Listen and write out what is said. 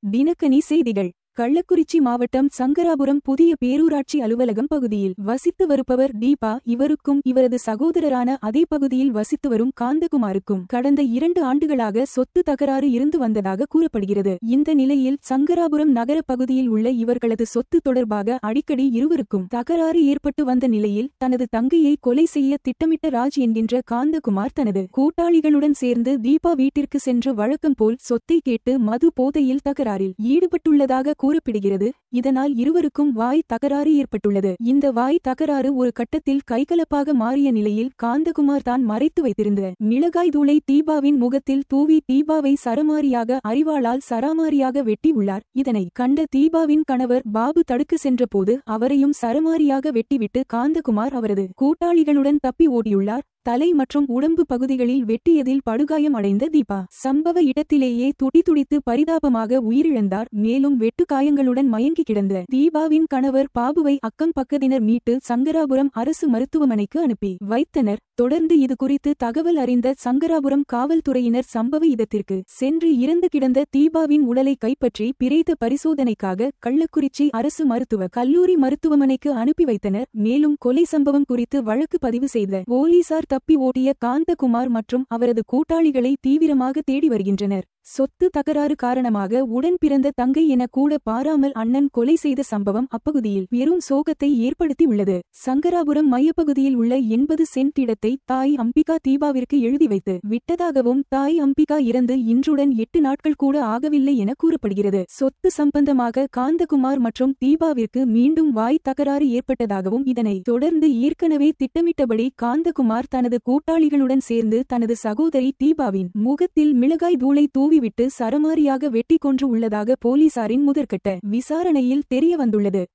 தினக்கனி செய்திகள் கள்ளக்குறிச்சி மாவட்டம் சங்கராபுரம் புதிய பேரூராட்சி அலுவலகம் பகுதியில் வசித்து வருபவர் தீபா இவருக்கும் இவரது சகோதரரான அதே பகுதியில் வசித்து வரும் காந்தகுமாருக்கும் கடந்த இரண்டு ஆண்டுகளாக சொத்து தகராறு இருந்து வந்ததாக கூறப்படுகிறது இந்த நிலையில் சங்கராபுரம் நகர பகுதியில் உள்ள இவர்களது சொத்து தொடர்பாக அடிக்கடி இருவருக்கும் தகராறு ஏற்பட்டு வந்த நிலையில் தனது தங்கையை கொலை செய்ய திட்டமிட்ட ராஜ் என்கின்ற காந்தகுமார் தனது கூட்டாளிகளுடன் சேர்ந்து தீபா வீட்டிற்கு சென்று வழக்கம் போல் சொத்தை கேட்டு மது போதையில் தகராறில் ஈடுபட்டுள்ளதாக கூறப்படுகிறது இதனால் இருவருக்கும் வாய் தகராறு ஏற்பட்டுள்ளது இந்த வாய் தகராறு ஒரு கட்டத்தில் கைகலப்பாக மாறிய நிலையில் காந்தகுமார் தான் மறைத்து வைத்திருந்த மிளகாய் தூளை தீபாவின் முகத்தில் தூவி தீபாவை சரமாரியாக அறிவாளால் சராமாரியாக வெட்டி உள்ளார் இதனை கண்ட தீபாவின் கணவர் பாபு தடுக்க சென்றபோது அவரையும் சரமாரியாக வெட்டிவிட்டு காந்தகுமார் அவரது கூட்டாளிகளுடன் தப்பி ஓடியுள்ளார் தலை மற்றும் உடம்பு பகுதிகளில் வெட்டியதில் படுகாயம் அடைந்த தீபா சம்பவ இடத்திலேயே துடிதுடித்து பரிதாபமாக உயிரிழந்தார் மேலும் வெட்டுக்காயங்களுடன் மயங்கி கிடந்த தீபாவின் கணவர் பாபுவை அக்கம் பக்கத்தினர் மீட்டு சங்கராபுரம் அரசு மருத்துவமனைக்கு அனுப்பி வைத்தனர் தொடர்ந்து இது குறித்து தகவல் அறிந்த சங்கராபுரம் காவல்துறையினர் சம்பவ இடத்திற்கு சென்று இறந்து கிடந்த தீபாவின் உடலை கைப்பற்றி பிரேத பரிசோதனைக்காக கள்ளக்குறிச்சி அரசு மருத்துவ கல்லூரி மருத்துவமனைக்கு அனுப்பி வைத்தனர் மேலும் கொலை சம்பவம் குறித்து வழக்கு பதிவு செய்த போலீசார் தப்பி ஓடிய காந்தகுமார் மற்றும் அவரது கூட்டாளிகளை தீவிரமாக தேடி வருகின்றனர் சொத்து தகராறு காரணமாக உடன் பிறந்த தங்கை என கூட பாராமல் அண்ணன் கொலை செய்த சம்பவம் அப்பகுதியில் பெரும் சோகத்தை ஏற்படுத்தியுள்ளது சங்கராபுரம் மையப்பகுதியில் உள்ள எண்பது சென்ட் இடத்தை தாய் அம்பிகா தீபாவிற்கு எழுதி வைத்து விட்டதாகவும் தாய் அம்பிகா இறந்து இன்றுடன் எட்டு நாட்கள் கூட ஆகவில்லை என கூறப்படுகிறது சொத்து சம்பந்தமாக காந்தகுமார் மற்றும் தீபாவிற்கு மீண்டும் வாய் தகராறு ஏற்பட்டதாகவும் இதனை தொடர்ந்து ஏற்கனவே திட்டமிட்டபடி காந்தகுமார் தனது கூட்டாளிகளுடன் சேர்ந்து தனது சகோதரி தீபாவின் முகத்தில் மிளகாய் தூளை தூவிவிட்டு சரமாரியாக வெட்டி கொன்று உள்ளதாக போலீசாரின் முதற்கட்ட விசாரணையில் தெரியவந்துள்ளது